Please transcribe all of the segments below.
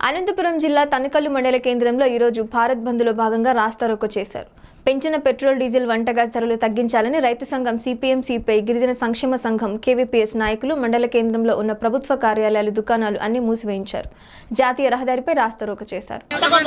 అనంతపురం జిల్లా తనకల్లు మండల కేంద్రంలో ఈరోజు భారత్ బంద్లో భాగంగా రాస్తారోకో చేశారు పెంచిన పెట్రోల్ డీజిల్ వంట గ్యాస్ ధరలు తగ్గించాలని రైతు సంఘం సిపిఎం సిపిఐ గిరిజన సంక్షేమ సంఘం కేవీపీఎస్ నాయకులు మండల కేంద్రంలో ఉన్న ప్రభుత్వ కార్యాలయాలు దుకాణాలు అన్ని మూసివేయించారు జాతీయ రహదారిపై రాస్తారోకో చేశారు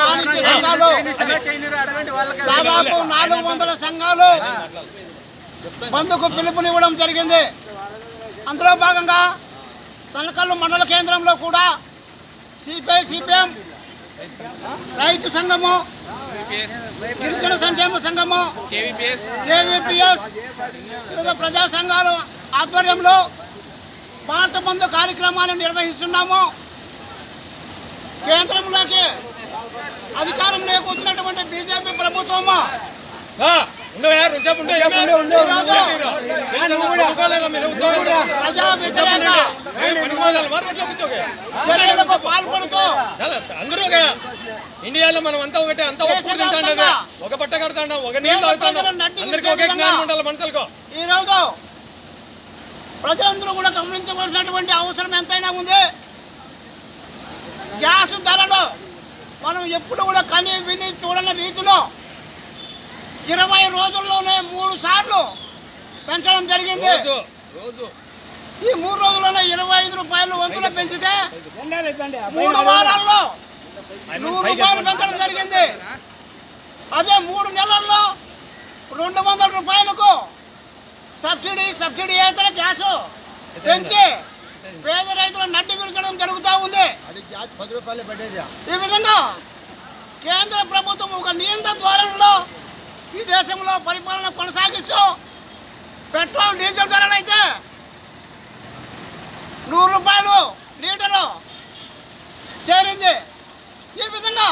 దాదాపు నాలుగు వందల సంఘాలు బంధుకు పిలుపునివ్వడం జరిగింది అందులో భాగంగా తలకల్లు మండల కేంద్రంలో కూడా సిపిఐ సిపిఎం రైతు సంఘము గిరిజన సంక్షేమ సంఘము కేవీపీఎస్ కేవీపీఎస్ వివిధ ప్రజా సంఘాల ఆధ్వర్యంలో భారత బంధు కార్యక్రమాన్ని నిర్వహిస్తున్నాము కేంద్రంలోకి అధికారంలోకి వచ్చినటువంటి బీజేపీ ప్రభుత్వము ఉండవా రెండుసేపు ఉండు ఏమే? నేను ఒప్పుకోలేదా మీరు ఉద్యోగం? ప్రజా వ్యతిరేక ఏ పనికిమాలిన వారు అట్లా కూర్చోకే. చర్యలకు పాల్పడుతూ చాలా అందరూ ఒక ఇండియాలో మనం అంతా ఒకటే అంతా ఒక కూర తింటాండేదే. ఒక బట్ట కడతాండం ఒక నీళ్ళు తాగుతాండం అందరికీ ఒకే జ్ఞానం ఉండాలి మనుషులకు ఈరోజు ప్రజలందరూ కూడా గమనించవలసినటువంటి అవసరం ఎంతైనా ఉంది గ్యాస్ ధరలు మనం ఎప్పుడు కూడా కని విని చూడని రీతిలో ఇరవై రోజుల్లోనే మూడు సార్లు పెంచడం జరిగింది రోజు రోజు ఈ మూడు రోజుల్లోనే ఇరవై ఐదు రూపాయలు వంతులు పెంచితే మూడు వారాల్లో ఆయన నూరు పైకి రూపాయలు పెంచడం జరిగింది అదే మూడు నెలల్లో రెండు వందల రూపాయలకు సబ్సిడీ సబ్సిడీ ఏతర గ్యాస్ పెంచి పేద రైతులు నడ్డి పిలిచడం జరుగుతూ ఉంది అది గ్యాస్ పది రూపాయలు పడేది ఈ విధంగా కేంద్ర ప్రభుత్వం ఒక నియంత్రణ ధోరణిలో ఈ దేశంలో పరిపాలన కొనసాగిస్తూ పెట్రోల్ డీజిల్ ధరలు అయితే నూరు రూపాయలు లీటరు చేరింది ఈ విధంగా